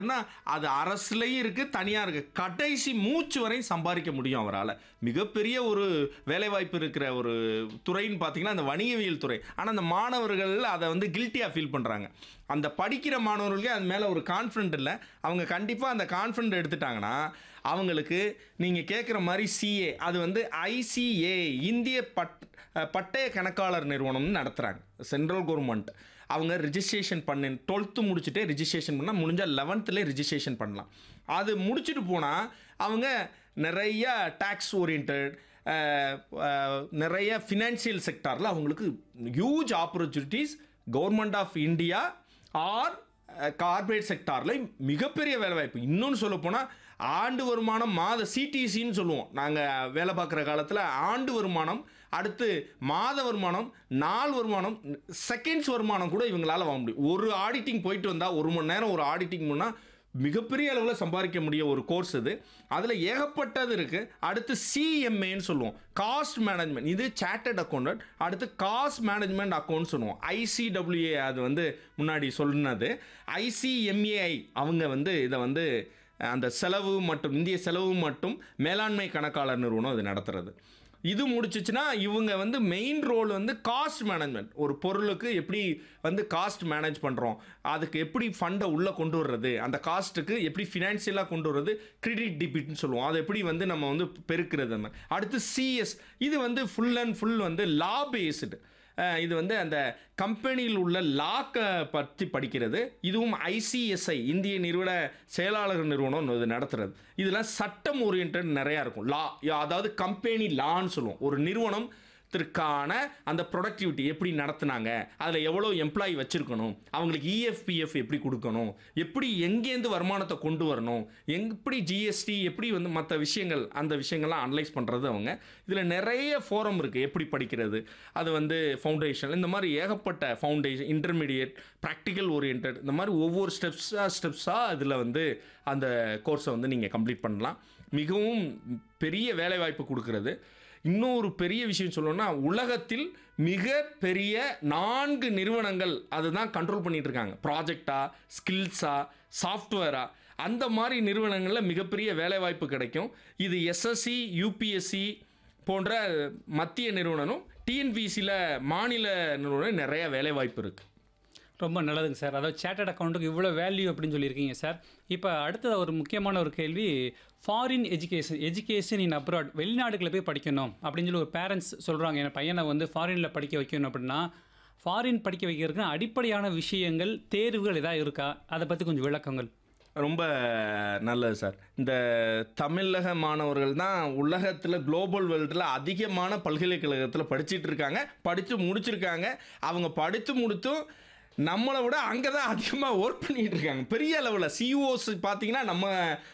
ஏன்னா அது அரசுலையும் இருக்கு தனியாக இருக்கு கடைசி மூச்சு வரையும் சம்பாதிக்க முடியும் அவரால் மிகப்பெரிய ஒரு வேலைவாய்ப்பு இருக்கிற ஒரு துறைன்னு பார்த்தீங்கன்னா அந்த வணிகவியல் துறை ஆனால் அந்த மாணவர்கள் அதை வந்து கில்ட்டியாக ஃபீல் பண்ணுறாங்க அந்த படிக்கிற மாணவர்களுக்கு அது மேலே ஒரு கான்ஃபிடென்ட் இல்லை அவங்க கண்டிப்பாக அந்த கான்ஃபிடென்ட் எடுத்துட்டாங்கன்னா அவங்களுக்கு நீங்கள் கேட்குற மாதிரி சிஏ அது வந்து ஐசிஏ இந்திய பட் பட்டய கணக்காளர் நிறுவனம்னு நடத்துகிறாங்க சென்ட்ரல் கவர்மெண்ட் அவங்க ரிஜிஸ்ட்ரேஷன் பண்ணு டுவெல்த்து முடிச்சுட்டு ரிஜிஸ்ட்ரேஷன் பண்ணால் முடிஞ்சால் லெவன்த்தில் ரிஜிஸ்ட்ரேஷன் பண்ணலாம் அது முடிச்சுட்டு போனால் அவங்க நிறைய டேக்ஸ் ஓரியன்ட் நிறைய ஃபினான்சியல் செக்டாரில் அவங்களுக்கு huge opportunities government of India or corporate செக்டாரில் மிகப்பெரிய வேலைவாய்ப்பு இன்னொன்று சொல்ல போனால் ஆண்டு வருமானம் மாத சிடிசின்னு சொல்லுவோம் நாங்கள் வேலை பார்க்குற காலத்தில் ஆண்டு வருமானம் அடுத்து மாத வருமானம் நாள் வருமானம் செகண்ட்ஸ் வருமானம் கூட இவங்களால வாங்க முடியும் ஒரு ஆடிட்டிங் போயிட்டு வந்தால் ஒரு மணி நேரம் ஒரு ஆடிட்டிங் பண்ணால் மிகப்பெரிய அளவில் சம்பாதிக்க முடிய ஒரு கோர்ஸ் இது அதில் ஏகப்பட்டது இருக்குது அடுத்து சிஎம்ஏன்னு சொல்லுவோம் காஸ்ட் மேனேஜ்மெண்ட் இது சார்ட்டர்ட் அக்கௌண்டன்ட் அடுத்து காஸ்ட் மேனேஜ்மெண்ட் அக்கௌண்ட் சொல்லுவோம் ஐசிடபிள்யூஏ அது வந்து முன்னாடி சொன்னது ஐசிஎம்ஏஐ அவங்க வந்து இதை வந்து அந்த செலவு மற்றும் இந்திய செலவு மற்றும் மேலாண்மை கணக்காளர் நிறுவனம் இது நடத்துறது இது முடிச்சிச்சுன்னா இவங்க வந்து மெயின் ரோல் வந்து காஸ்ட் மேனேஜ்மெண்ட் ஒரு பொருளுக்கு எப்படி வந்து காஸ்ட் மேனேஜ் பண்ணுறோம் அதுக்கு எப்படி ஃபண்டை உள்ளே கொண்டு வர்றது அந்த காஸ்ட்டுக்கு எப்படி ஃபினான்ஷியலாக கொண்டு வர்றது கிரெடிட் டிபிட்னு சொல்லுவோம் அதை எப்படி வந்து நம்ம வந்து பெருக்கிறது அந்த மாதிரி அடுத்து சிஎஸ் இது வந்து ஃபுல் அண்ட் ஃபுல் வந்து லா பேஸ்டு இது வந்து அந்த கம்பெனியில் உள்ள லாக்கை பற்றி படிக்கிறது இதுவும் ஐசிஎஸ்ஐ இந்திய நிறுவன செயலாளர் நிறுவனம் இது நடத்துறது இதெல்லாம் சட்டம் ஓரியன்ட் நிறையா இருக்கும் லா அதாவது கம்பெனி லான்னு சொல்லுவோம் ஒரு நிறுவனம் த்திற்கான அந்த ப்ரொடக்டிவிட்டி எப்படி நடத்துனாங்க அதில் எவ்வளோ எம்ப்ளாயி வச்சுருக்கணும் அவங்களுக்கு இஎஃப்பிஎஃப் எப்படி கொடுக்கணும் எப்படி எங்கேருந்து வருமானத்தை கொண்டு வரணும் எப்படி ஜிஎஸ்டி எப்படி வந்து மற்ற விஷயங்கள் அந்த விஷயங்கள்லாம் அனலைஸ் பண்ணுறது அவங்க இதில் நிறைய ஃபோரம் இருக்குது எப்படி படிக்கிறது அது வந்து ஃபவுண்டேஷன் இந்த மாதிரி ஏகப்பட்ட ஃபவுண்டேஷன் இன்டர்மீடியட் ப்ராக்டிக்கல் ஓரியன்ட் இந்த மாதிரி ஒவ்வொரு ஸ்டெப்ஸாக ஸ்டெப்ஸாக இதில் வந்து அந்த கோர்ஸை வந்து நீங்கள் கம்ப்ளீட் பண்ணலாம் மிகவும் பெரிய வேலைவாய்ப்பு கொடுக்கறது இன்னொரு பெரிய விஷயம் சொல்லணும்னா உலகத்தில் மிக பெரிய நான்கு நிறுவனங்கள் அதுதான் கண்ட்ரோல் பண்ணிட்டு இருக்காங்க ப்ராஜெக்டா ஸ்கில்ஸா சாஃப்ட்வேரா அந்த மாதிரி நிறுவனங்களில் மிகப்பெரிய வேலைவாய்ப்பு கிடைக்கும் இது எஸ்எஸ்சி யூபிஎஸ்சி போன்ற மத்திய நிறுவனமும் டிஎன்பிசியில் மாநில நிறுவனம் நிறைய வேலைவாய்ப்பு இருக்குது ரொம்ப நல்லதுங்க சார் அதாவது சேட்டட் அக்கௌண்ட்டுக்கு இவ்வளோ வேல்யூ அப்படின்னு சொல்லியிருக்கீங்க சார் இப்போ அடுத்தது ஒரு முக்கியமான ஒரு கேள்வி foreign education education in abroad வெளிநாடுகளில் போய் படிக்கணும் அப்படின்னு சொல்லி ஒரு பேரண்ட்ஸ் சொல்கிறாங்க என் பையனை வந்து ஃபாரினில் படிக்க வைக்கணும் அப்படின்னா ஃபாரின் படிக்க வைக்கிறதுக்கு அடிப்படையான விஷயங்கள் தேர்வுகள் ஏதாவது இருக்கா அதை பற்றி கொஞ்சம் விளக்கங்கள் ரொம்ப நல்லது சார் இந்த தமிழக மாணவர்கள் தான் உலகத்தில் குளோபல் வேர்ல்டில் அதிகமான பல்கலைக்கழகத்தில் படிச்சிட்டு இருக்காங்க படித்து முடிச்சிருக்காங்க அவங்க படித்து முடித்தும் நம்மளை விட அங்கே தான் அதிகமாக ஒர்க் பண்ணிகிட்டு இருக்காங்க பெரிய அளவில் சிஓஸ் பார்த்தீங்கன்னா நம்ம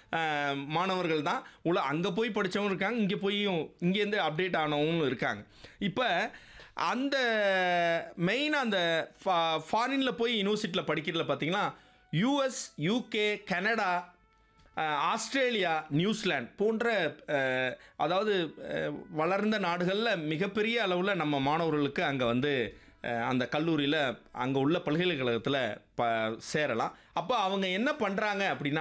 மாணவர்கள் தான் உள்ள அங்கே போய் படித்தவங்க இருக்காங்க இங்கே போயும் இங்கேருந்து அப்டேட் ஆனவங்களும் இருக்காங்க இப்போ அந்த மெயினாக அந்த ஃபா ஃபாரினில் போய் யூனிவர்சிட்டியில் படிக்கிறதுல பார்த்தீங்கன்னா US UK Canada Australia New Zealand போன்ற அதாவது வளர்ந்த நாடுகளில் மிகப்பெரிய அளவில் நம்ம மாணவர்களுக்கு அங்கே வந்து அந்த கல்லூரியில் அங்கே உள்ள பல்கலைக்கழகத்தில் ப சேரலாம் அப்போ அவங்க என்ன பண்ணுறாங்க அப்படின்னா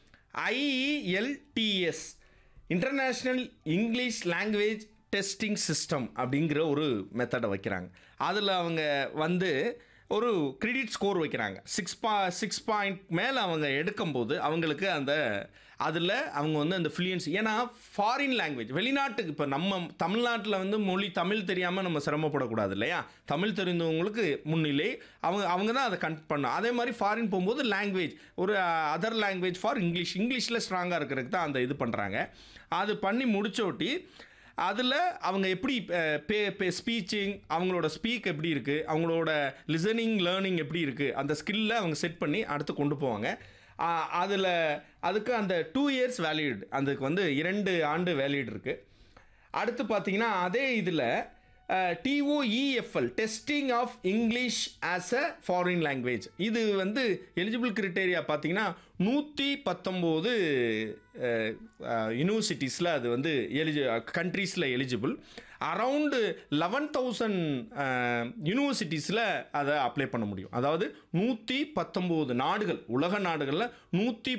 IELTS international English language testing system அப்படிங்கிற ஒரு மெத்தடை வைக்கிறாங்க அதில் அவங்க வந்து ஒரு கிரெடிட் ஸ்கோர் வைக்கிறாங்க சிக்ஸ் பா சிக்ஸ் பாயிண்ட் மேலே அவங்க எடுக்கும்போது அவங்களுக்கு அந்த அதில் அவங்க வந்து அந்த ஃப்ளூயன்ஸ் ஏன்னா ஃபாரின் லாங்குவேஜ் வெளிநாட்டுக்கு இப்போ நம்ம தமிழ்நாட்டில் வந்து மொழி தமிழ் தெரியாமல் நம்ம சிரமப்படக்கூடாது இல்லையா தமிழ் தெரிந்தவங்களுக்கு முன்னிலை அவங்க அவங்க தான் அதை கன் பண்ணும் அதே மாதிரி ஃபாரின் போகும்போது லாங்குவேஜ் ஒரு அதர் லாங்குவேஜ் ஃபார் இங்கிலீஷ் இங்கிலீஷில் ஸ்ட்ராங்காக இருக்கிறதுக்கு தான் அந்த இது பண்ணுறாங்க அது பண்ணி முடிச்சோட்டி அதில் அவங்க எப்படி பே பே ஸ்பீச்சிங் அவங்களோட ஸ்பீக் எப்படி இருக்குது அவங்களோட லிசனிங் லேர்னிங் எப்படி இருக்குது அந்த ஸ்கில்லை அவங்க செட் பண்ணி அடுத்து கொண்டு போவாங்க அதில் அதுக்கு அந்த டூ இயர்ஸ் வேலிட் அதுக்கு வந்து இரண்டு ஆண்டு வேலிட் இருக்குது அடுத்து பார்த்தீங்கன்னா அதே இதில் TOEFL testing of English as a foreign language இது வந்து எலிஜிபிள் கிரிட்டேரியா பார்த்தீங்கன்னா நூற்றி பத்தொம்போது யூனிவர்சிட்டிஸில் அது வந்து எலிஜி கண்ட்ரீஸில் எலிஜிபிள் அரவுண்டு லெவன் தௌசண்ட் யூனிவர்சிட்டிஸில் அதை அப்ளை பண்ண முடியும் அதாவது நூற்றி பத்தொம்போது நாடுகள் உலக நாடுகளில் நூற்றி